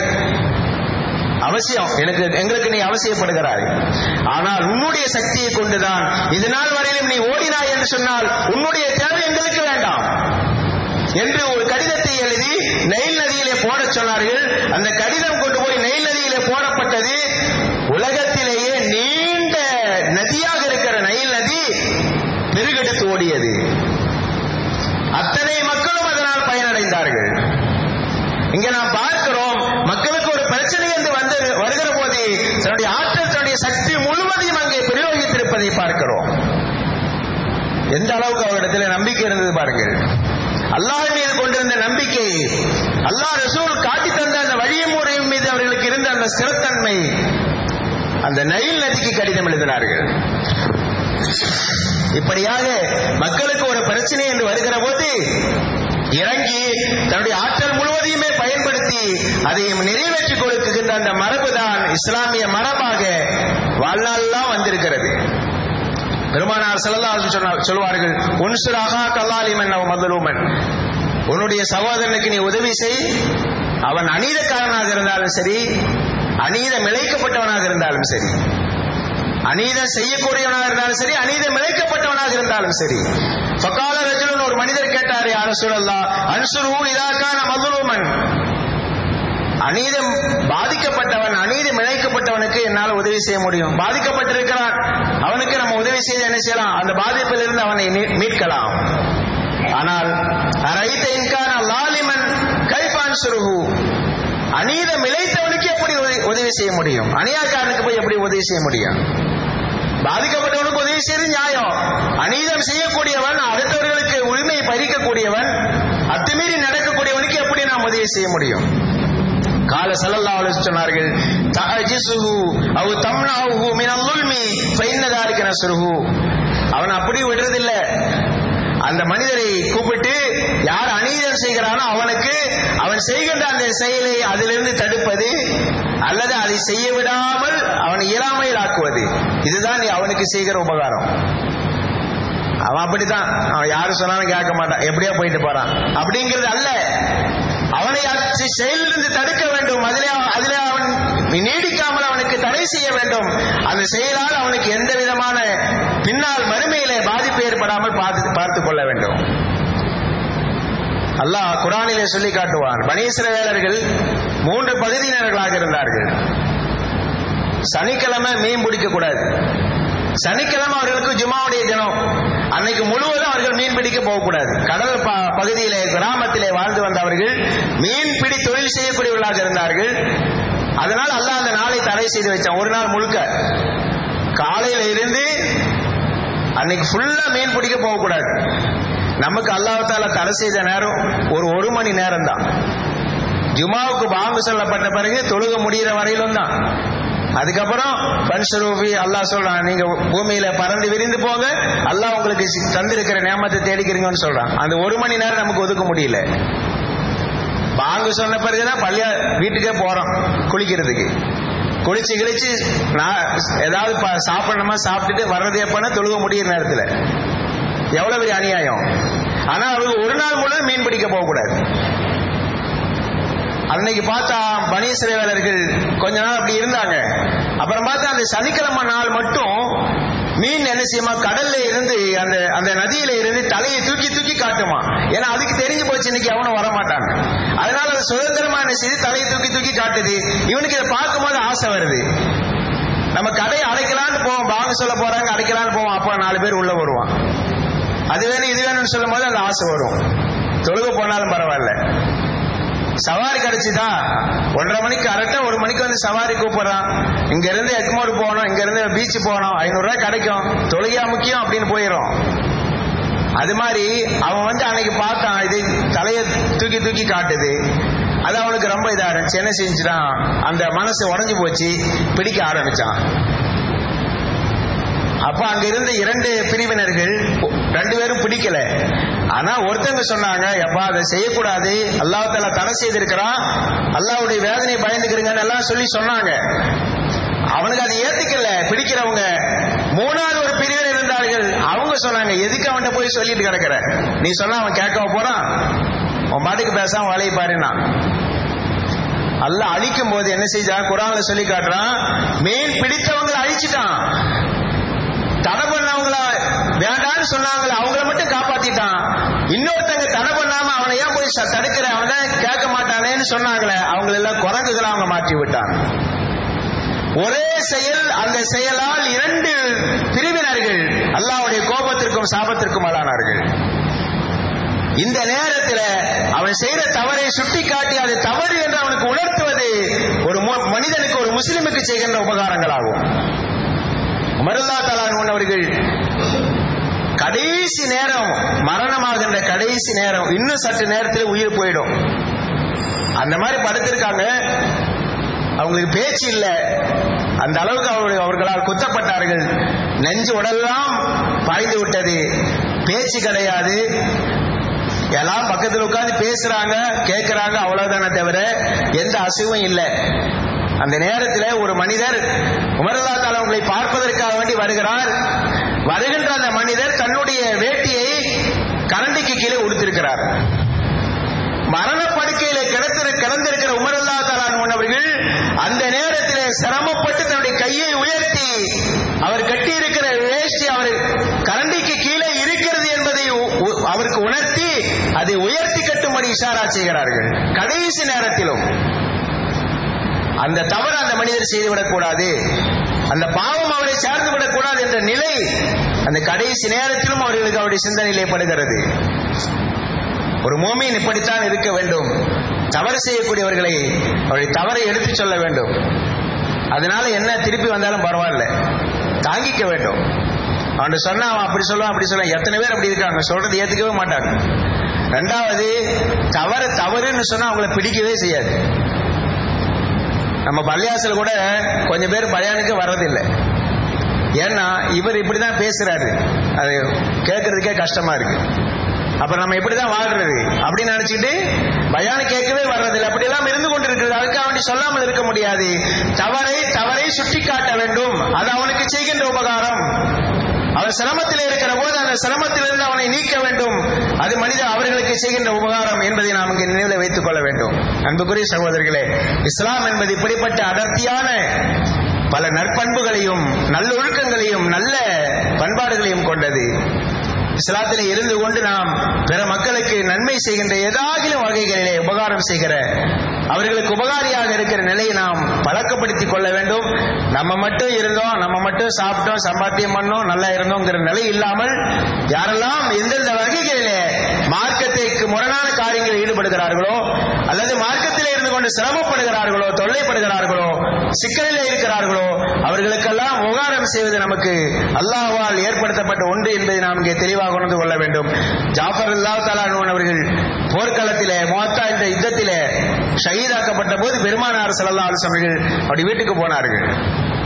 அவசியம் எனக்கு எங்களுக்கு நீ அவசியப்படுகிறாய் ஆனால் உன்னுடைய சக்தியை கொண்டுதான் இது நாள் வரையிலும் நீ ஓடினாய் என்று சொன்னால் உன்னுடைய தேவை எங்களுக்கு வேண்டாம் என்று ஒரு கடிதத்தை எழுதி நெயில் நதியிலே போட சொன்னார்கள் அந்த கடிதம் கொண்டு போய் நெயில் நதியிலே போடப்பட்டது உலகத்திலேயே நீண்ட நதியாக இருக்கிற நெயில் நதி பெருகெடுத்து ஓடியது அத்தனை மக்களும் அதனால் பயனடைந்தார்கள் இங்க நாம் பார்க்கிறோம் மக்களுக்கு ஒரு பிரச்சனை என்று வந்து வருகிற போது தன்னுடைய ஆற்றல் தன்னுடைய சக்தி முழுவதையும் அங்கே பிரயோகித்திருப்பதை பார்க்கிறோம் எந்த அளவுக்கு அவரிடத்தில் நம்பிக்கை இருந்தது பாருங்கள் அல்லாஹ் மீது கொண்டிருந்த நம்பிக்கை அல்லாஹ் ரசூல் காட்டி தந்த அந்த வழியும் முறையும் மீது அவர்களுக்கு இருந்த அந்த ஸ்திரத்தன்மை அந்த நைல் நதிக்கு கடிதம் எழுதினார்கள் இப்படியாக மக்களுக்கு ஒரு பிரச்சனை என்று வருகிற போது இறங்கி தன்னுடைய ஆற்றல் முழுவதையுமே பயன்படுத்தி அதை நிறைவேற்றி கொடுக்குகின்ற அந்த மரபுதான் இஸ்லாமிய மரபாக வாழ்நாளெல்லாம் வந்திருக்கிறது பெருமானார் செல்லல்லாஹு சொன்னார் சொல்வார்கள் உன்சுராகா கல்லாலிமன் அவ மதுலூமன் உன்னுடைய சகோதரனுக்கு நீ உதவி செய் அவன் அநீதக்காரனாக இருந்தாலும் சரி அநீதம் இழைக்கப்பட்டவனாக இருந்தாலும் சரி அநீதம் செய்யக்கூடியவனாக இருந்தாலும் சரி அநீதம் இழைக்கப்பட்டவனாக இருந்தாலும் சரி ஃபகால ரஜுலன் ஒரு மனிதர் கேட்டார் யார சூழல்லா அன்சுரு இதாக்கான மதுலூமன் அநீதம் பாதிக்கப்பட்டவன் அநீதம் இழைக்கப்பட்டவனுக்கு என்னால் உதவி செய்ய முடியும் பாதிக்கப்பட்டிருக்கிறான் அவனுக்கு நம்ம உதவி செய்து என்ன செய்யலாம் அந்த பாதிப்பில் இருந்து அவனை மீட்கலாம் ஆனால் அரைத்த இன்கான லாலிமன் கைபான் சுருகு அநீதம் இழைத்தவனுக்கு எப்படி உதவி செய்ய முடியும் அநியாக்காரனுக்கு போய் எப்படி உதவி செய்ய முடியும் பாதிக்கப்பட்டவனுக்கு உதவி செய்வது நியாயம் அநீதம் செய்யக்கூடியவன் அடுத்தவர்களுக்கு உரிமையை பறிக்கக்கூடியவன் அத்துமீறி நடக்கக்கூடியவனுக்கு எப்படி நாம் உதவி செய்ய முடியும் கால சல்லல்லாஹு அலைஹி சொன்னார்கள் தஅஜிசுஹு அவ் தம்னஹு மினல் லுல்மி ஃபைன்னதாரிக நஸ்ருஹு அவன் அப்படி விடுறதில்ல அந்த மனிதரை கூப்பிட்டு யார் அநீதம் செய்கிறானோ அவனுக்கு அவன் செய்கின்ற அந்த செயலை அதிலிருந்து தடுப்பது அல்லது அதை செய்ய விடாமல் அவன் இயலாமையில் ஆக்குவது இதுதான் நீ அவனுக்கு செய்கிற உபகாரம் அவன் அப்படித்தான் அவன் யாரு சொன்னாலும் கேட்க மாட்டான் எப்படியா போயிட்டு போறான் அப்படிங்கிறது அல்ல அவனை செயலிலிருந்து தடுக்க வேண்டும் அதிலே அதிலே அவன் நீடிக்காமல் அவனுக்கு தடை செய்ய வேண்டும் அந்த செயலால் அவனுக்கு எந்த விதமான பின்னால் மறுமையிலே பாதிப்பு ஏற்படாமல் பார்த்து பார்த்துக் கொள்ள வேண்டும் அல்லாஹ் குரானிலே சொல்லி காட்டுவான் பனீஸ்வரவேலர்கள் மூன்று பகுதியினர்களாக இருந்தார்கள் சனிக்கிழமை மீன் பிடிக்க கூடாது சனிக்கிழமை அவர்களுக்கு ஜுமாவுடைய தினம் அன்னைக்கு முழுவதும் அவர்கள் மீன் பிடிக்க போகக்கூடாது கடல் பகுதியிலே கிராமத்திலே வாழ்ந்து வந்தவர்கள் மீன் பிடி தொழில் செய்யக்கூடியவர்களாக இருந்தார்கள் அதனால் அல்லாஹ் அந்த நாளை தடை செய்து வச்சான் ஒரு நாள் முழுக்க காலையில இருந்து அன்னைக்கு ஃபுல்லா மீன் பிடிக்க போகக்கூடாது நமக்கு அல்லாஹால தடை செய்த நேரம் ஒரு ஒரு மணி நேரம் தான் ஜுமாவுக்கு பாம்பு சொல்லப்பட்ட பிறகு தொழுக முடிகிற வரையிலும் தான் அதுக்கப்புறம் பன்சரூபி அல்லாஹ் சொல்றான் நீங்க பூமியில பறந்து விரிந்து போங்க அல்லாஹ் உங்களுக்கு சி- தந்திருக்கிற நேமத்தை தேடிக்கிறீங்கன்னு சொல்றான் அந்த ஒரு மணி நேரம் நமக்கு ஒதுக்க முடியல பாங்கு சொன்ன பிறகுதான் பள்ளியா வீட்டுக்கே போறோம் குளிக்கிறதுக்கு குளிச்சு கிழிச்சு நான் ஏதாவது ப- சாப்பிடணுமா சாப்பிட்டுட்டு வர்றது எப்பன்னா தொழுக முடியிற நேரத்துல எவ்வளவு பெரிய அநியாயம் ஆனா அவங்க ஒரு நாள் முழுவதும் மீன் பிடிக்க போக கூடாது அன்னைக்கு பார்த்தா பனி சிறைவாளர்கள் கொஞ்ச நாள் அப்படி இருந்தாங்க அப்புறம் பார்த்தா அந்த சனிக்கிழமை நாள் மட்டும் மீன் என்ன செய்யுமா கடல்ல இருந்து அந்த அந்த நதியில இருந்து தலையை தூக்கி தூக்கி காட்டுமா ஏன்னா அதுக்கு தெரிஞ்சு போச்சு இன்னைக்கு அவனும் வரமாட்டாங்க அதனால அது சுதந்திரமா என்ன செய்து தலையை தூக்கி தூக்கி காட்டுது இவனுக்கு இதை பார்க்கும்போது ஆசை வருது நம்ம கடையை அடைக்கலான்னு போவோம் வாங்க சொல்ல போறாங்க அடைக்கலான்னு போவோம் அப்ப நாலு பேர் உள்ள வருவான் அது வேணும் இது வேணும்னு சொல்லும் போது அந்த ஆசை வரும் தொழுக போனாலும் பரவாயில்ல சவாரி கிடைச்சுதா ஒன்றரை மணிக்கு கரெக்டா ஒரு மணிக்கு வந்து சவாரி கூப்பிடுறான் இங்க இருந்து எக்மோர் போகணும் இங்க இருந்து பீச் போகணும் ஐநூறு ரூபாய் கிடைக்கும் தொழுகையா முக்கியம் அப்படின்னு போயிடும் அது மாதிரி அவன் வந்து அன்னைக்கு பார்த்தான் இது தலையை தூக்கி தூக்கி காட்டுது அது அவனுக்கு ரொம்ப இதா இருந்துச்சு என்ன செஞ்சுட்டான் அந்த மனசு உடைஞ்சு போச்சு பிடிக்க ஆரம்பிச்சான் அப்ப அங்க இருந்த இரண்டு பிரிவினர்கள் ரெண்டு பேரும் பிடிக்கல ஆனா ஒருத்தங்க சொன்னாங்க எப்பா அதை செய்யக்கூடாது அல்லாஹால தடை செய்திருக்கிறான் அல்லாவுடைய வேதனை பயந்துக்கிறீங்கன்னு எல்லாம் சொல்லி சொன்னாங்க அவனுக்கு அதை ஏத்துக்கல பிடிக்கிறவங்க மூணாவது ஒரு பிரிவினர் இருந்தார்கள் அவங்க சொன்னாங்க எதுக்கு அவன்கிட்ட போய் சொல்லிட்டு கிடக்குற நீ சொன்னா அவன் கேட்க போறான் உன் பாட்டுக்கு பேசாம வலையை பாருன்னா அல்லாஹ் அழிக்கும் போது என்ன செஞ்சான் குரான்ல சொல்லி காட்டுறான் மீன் பிடித்தவங்களை அழிச்சிட்டான் தடை பண்ணவங்கள வேண்டான்னு சொன்னாங்களே அவங்கள மட்டும் காப்பாத்திட்டான் இன்னொருத்தங்க தடை பண்ணாம அவனை ஏன் போய் ச- தடுக்கிற அவன் தான் கேட்க மாட்டானேன்னு சொன்னாங்களே அவங்கள எல்லாம் குரங்குகளை அவங்க மாற்றி விட்டான் ஒரே செயல் அந்த செயலால் இரண்டு பிரிவினர்கள் அல்லாஹ்வுடைய கோபத்திற்கும் சாபத்திற்கும் ஆளானார்கள் இந்த நேரத்தில் அவன் செய்த தவறை சுட்டிக்காட்டி அது தவறு என்று அவனுக்கு உணர்த்துவது ஒரு மு- மனிதனுக்கு ஒரு முஸ்லிமுக்கு செய்கின்ற உபகாரங்களாகும் உமருல்லா தலான் அவர்கள் கடைசி நேரம் மரணமாகின்ற கடைசி நேரம் இன்னும் சற்று நேரத்தில் உயிர் போயிடும் அந்த மாதிரி படுத்திருக்காங்க அவங்களுக்கு பேச்சு இல்லை அந்த அளவுக்கு அவர்கள் அவர்களால் குத்தப்பட்டார்கள் நெஞ்சு உடலெல்லாம் பாய்ந்து விட்டது பேச்சு கிடையாது எல்லாம் பக்கத்தில் உட்கார்ந்து பேசுறாங்க கேட்கிறாங்க அவ்வளவுதானே தவிர எந்த அசைவும் இல்லை அந்த நேரத்தில் ஒரு மனிதர் உமரல்லா அவங்களை பார்ப்பதற்காக வேண்டி வருகிறார் வருகின்ற அந்த மனிதர் தன்னுடைய வேட்டியை கரண்டிக்கு கீழே உடுத்திருக்கிறார் மரணப்படுக்கையில கிடத்திரு கிடந்திருக்கிற உமரல்லா தலான் அவர்கள் அந்த நேரத்தில் சிரமப்பட்டு தன்னுடைய கையை உயர்த்தி அவர் கட்டியிருக்கிற வேஷ்டி அவர் கரண்டிக்கு கீழே இருக்கிறது என்பதை உ- உ- அவருக்கு உணர்த்தி அதை உயர்த்தி கட்டும்படி இஷாரா செய்கிறார்கள் கடைசி நேரத்திலும் அந்த தவறு அந்த மனிதர் செய்துவிடக் கூடாது அந்த பாவம் அவரை சார்ந்து விடக்கூடாது என்ற நிலை அந்த கடைசி நேரத்திலும் அவர்களுக்கு அவருடைய சிந்தனையிலே படுகிறது ஒரு மோமீன் இப்படித்தான் இருக்க வேண்டும் தவறு செய்யக்கூடியவர்களை அவருடைய தவறை எடுத்துச் சொல்ல வேண்டும் அதனால என்ன திருப்பி வந்தாலும் பரவாயில்ல தாங்கிக்க வேண்டும் அவன் சொன்னா அவன் அப்படி சொல்லுவான் அப்படி சொல்லுவான் எத்தனை பேர் அப்படி இருக்காங்க சொல்றது ஏத்துக்கவே மாட்டாங்க ரெண்டாவது தவறு தவறுன்னு சொன்னா அவங்கள பிடிக்கவே செய்யாது நம்ம பள்ளியாசல் கூட கொஞ்சம் பேர் பயானுக்கு வர்றதில்லை ஏன்னா இவர் இப்படிதான் பேசுறாரு அது கேட்கறதுக்கே கஷ்டமா இருக்கு அப்ப நம்ம இப்படிதான் வாழ்றது அப்படின்னு நினைச்சிட்டு பயானு கேட்கவே வர்றதில்லை அப்படி எல்லாம் இருந்து கொண்டிருக்கிறது அதுக்காக வேண்டி சொல்லாமல் இருக்க முடியாது தவறை தவறை சுட்டி காட்ட வேண்டும் அது அவனுக்கு செய்கின்ற உபகாரம் அவன் சிரமத்தில் இருக்கிற போது அந்த சிரமத்திலிருந்து அவனை நீக்க வேண்டும் அது மனித அவர்களுக்கு செய்கின்ற உபகாரம் என்பதை நாம் இங்கே நினைவில் வைத்துக் கொள்ள வேண்டும் அன்புக்குரிய சகோதரர்களே இஸ்லாம் என்பது இப்படிப்பட்ட அடர்த்தியான பல நற்பண்புகளையும் நல்லொழுக்கங்களையும் நல்ல பண்பாடுகளையும் கொண்டது இஸ்லாத்திலே இருந்து கொண்டு நாம் பிற மக்களுக்கு நன்மை செய்கின்ற ஏதாகிலும் வகைகளிலே உபகாரம் செய்கிற அவர்களுக்கு உபகாரியாக இருக்கிற நிலையை நாம் பழக்கப்படுத்திக் கொள்ள வேண்டும் நம்ம மட்டும் இருந்தோம் நம்ம மட்டும் சாப்பிட்டோம் சம்பாத்தியம் பண்ணோம் நல்லா இருந்தோங்கிற நிலை இல்லாமல் யாரெல்லாம் எந்தெந்த வகைகளிலே மார்க்கத்திற்கு முரணான காரியங்களில் ஈடுபடுகிறார்களோ அல்லது மார்க்கத்திலே இருந்து கொண்டு சிரமப்படுகிறார்களோ தொல்லைப்படுகிறார்களோ சிக்கலிலே இருக்கிறார்களோ அவர்களுக்கெல்லாம் உபகாரம் செய்வது நமக்கு அல்லாஹ்வால் ஏற்படுத்தப்பட்ட ஒன்று என்பதை நாம் இங்கே தெளிவாக உணர்ந்து கொள்ள வேண்டும் ஜாஃபர் அல்லா தலான் அவர்கள் போர்க்களத்திலே மோத்தா என்ற யுத்தத்திலே ஷஹீதாக்கப்பட்ட போது பெருமானார் ஸல்லல்லாஹு அலைஹி வஸல்லம் அவர்கள் அப்படி வீட்டுக்கு போனார்கள்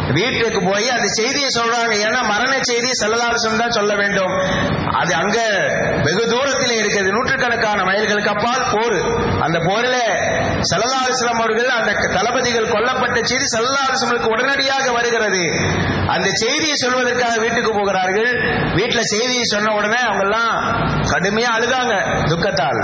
வீட்டுக்கு போய் அந்த செய்தியை சொல்றாங்க ஏன்னா மரண செய்தி செல்லலாசம் தான் சொல்ல வேண்டும் அது அங்க வெகு தூரத்தில் இருக்கிறது நூற்றுக்கணக்கான மைல்களுக்கு அப்பால் போர் அந்த போரில் செல்லலாசலம் அவர்கள் அந்த தளபதிகள் கொல்லப்பட்ட செய்தி செல்லலாசமலுக்கு உடனடியாக வருகிறது அந்த செய்தியை சொல்வதற்காக வீட்டுக்கு போகிறார்கள் வீட்டுல செய்தியை சொன்ன உடனே அவங்க எல்லாம் கடுமையா அழுதாங்க துக்கத்தால்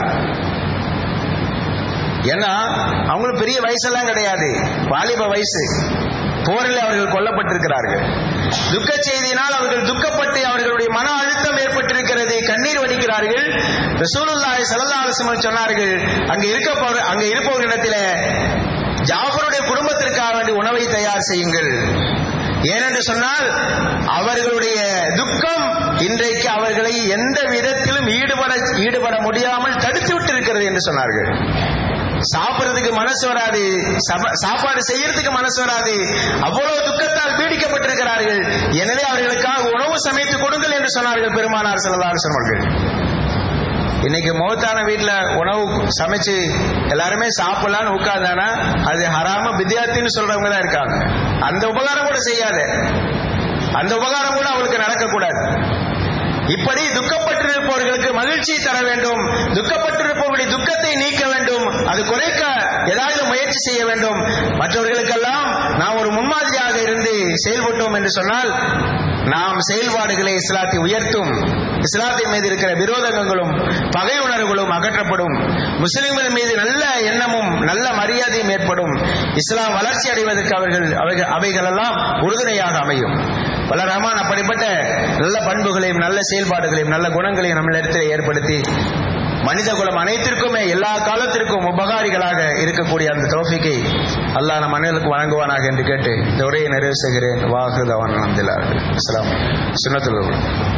ஏன்னா அவங்களுக்கு பெரிய வயசெல்லாம் கிடையாது வாலிப வயசு போரில் அவர்கள் கொல்லப்பட்டிருக்கிறார்கள் துக்க செய்தியினால் அவர்கள் துக்கப்பட்டு அவர்களுடைய மன அழுத்தம் ஏற்பட்டிருக்கிறது கண்ணீர் வடிக்கிறார்கள் ரசூலுல்லாஹி ஸல்லல்லாஹு அலைஹி வஸல்லம் சொன்னார்கள் அங்க இருக்க போற அங்க இருப்பவர்களிடத்தில் ஜாஃபருடைய குடும்பத்திற்காக வேண்டி உணவை தயார் செய்யுங்கள் ஏனென்று சொன்னால் அவர்களுடைய துக்கம் இன்றைக்கு அவர்களை எந்த விதத்திலும் ஈடுபட ஈடுபட முடியாமல் தடுத்து விட்டிருக்கிறது என்று சொன்னார்கள் சாப்பிடுறதுக்கு மனசு வராது சாப்பாடு செய்யறதுக்கு மனசு வராது அவ்வளவு துக்கத்தால் பீடிக்கப்பட்டிருக்கிறார்கள் எனவே அவர்களுக்காக உணவு சமைத்து கொடுங்கள் என்று சொன்னார்கள் பெருமானார் செல்லதார் சொன்னார்கள் இன்னைக்கு மௌத்தான வீட்டுல உணவு சமைச்சு எல்லாருமே சாப்பிடலான்னு உட்கார்ந்தானா அது ஹராம வித்தியார்த்தின்னு சொல்றவங்க தான் இருக்காங்க அந்த உபகாரம் கூட செய்யாத அந்த உபகாரம் கூட அவளுக்கு நடக்கக்கூடாது இப்படி துக்கப்பட்டிருப்பவர்களுக்கு மகிழ்ச்சி தர வேண்டும் துக்கப்பட்டிருப்பவர்களுடைய துக்கத்தை நீக்க வேண்டும் அது குறைக்க ஏதாவது முயற்சி செய்ய வேண்டும் மற்றவர்களுக்கெல்லாம் நாம் ஒரு முன்மாதிரியாக இருந்து செயல்பட்டோம் என்று சொன்னால் நாம் செயல்பாடுகளை இஸ்லாத்தை உயர்த்தும் இஸ்லாத்தின் மீது இருக்கிற விரோதங்களும் பகை உணர்வுகளும் அகற்றப்படும் முஸ்லிம்கள் மீது நல்ல எண்ணமும் நல்ல மரியாதையும் ஏற்படும் இஸ்லாம் வளர்ச்சி அடைவதற்கு அவர்கள் அவைகள் அவைகளெல்லாம் உறுதுணையாக அமையும் பல ரஹ்மான் அப்படிப்பட்ட நல்ல பண்புகளையும் நல்ல செயல்பாடுகளையும் நல்ல குணங்களையும் நம்மளிடத்தில் ஏற்படுத்தி மனித குலம் அனைத்திற்குமே எல்லா காலத்திற்கும் உபகாரிகளாக இருக்கக்கூடிய அந்த தோஃபிக்கை அல்லாஹ் நம் மனிதர்களுக்கு வழங்குவானாக என்று கேட்டு இந்த உரையை நிறைவு செய்கிறேன் வாகுதவன் அந்திலார்கள் அஸ்லாம் சுனத்துல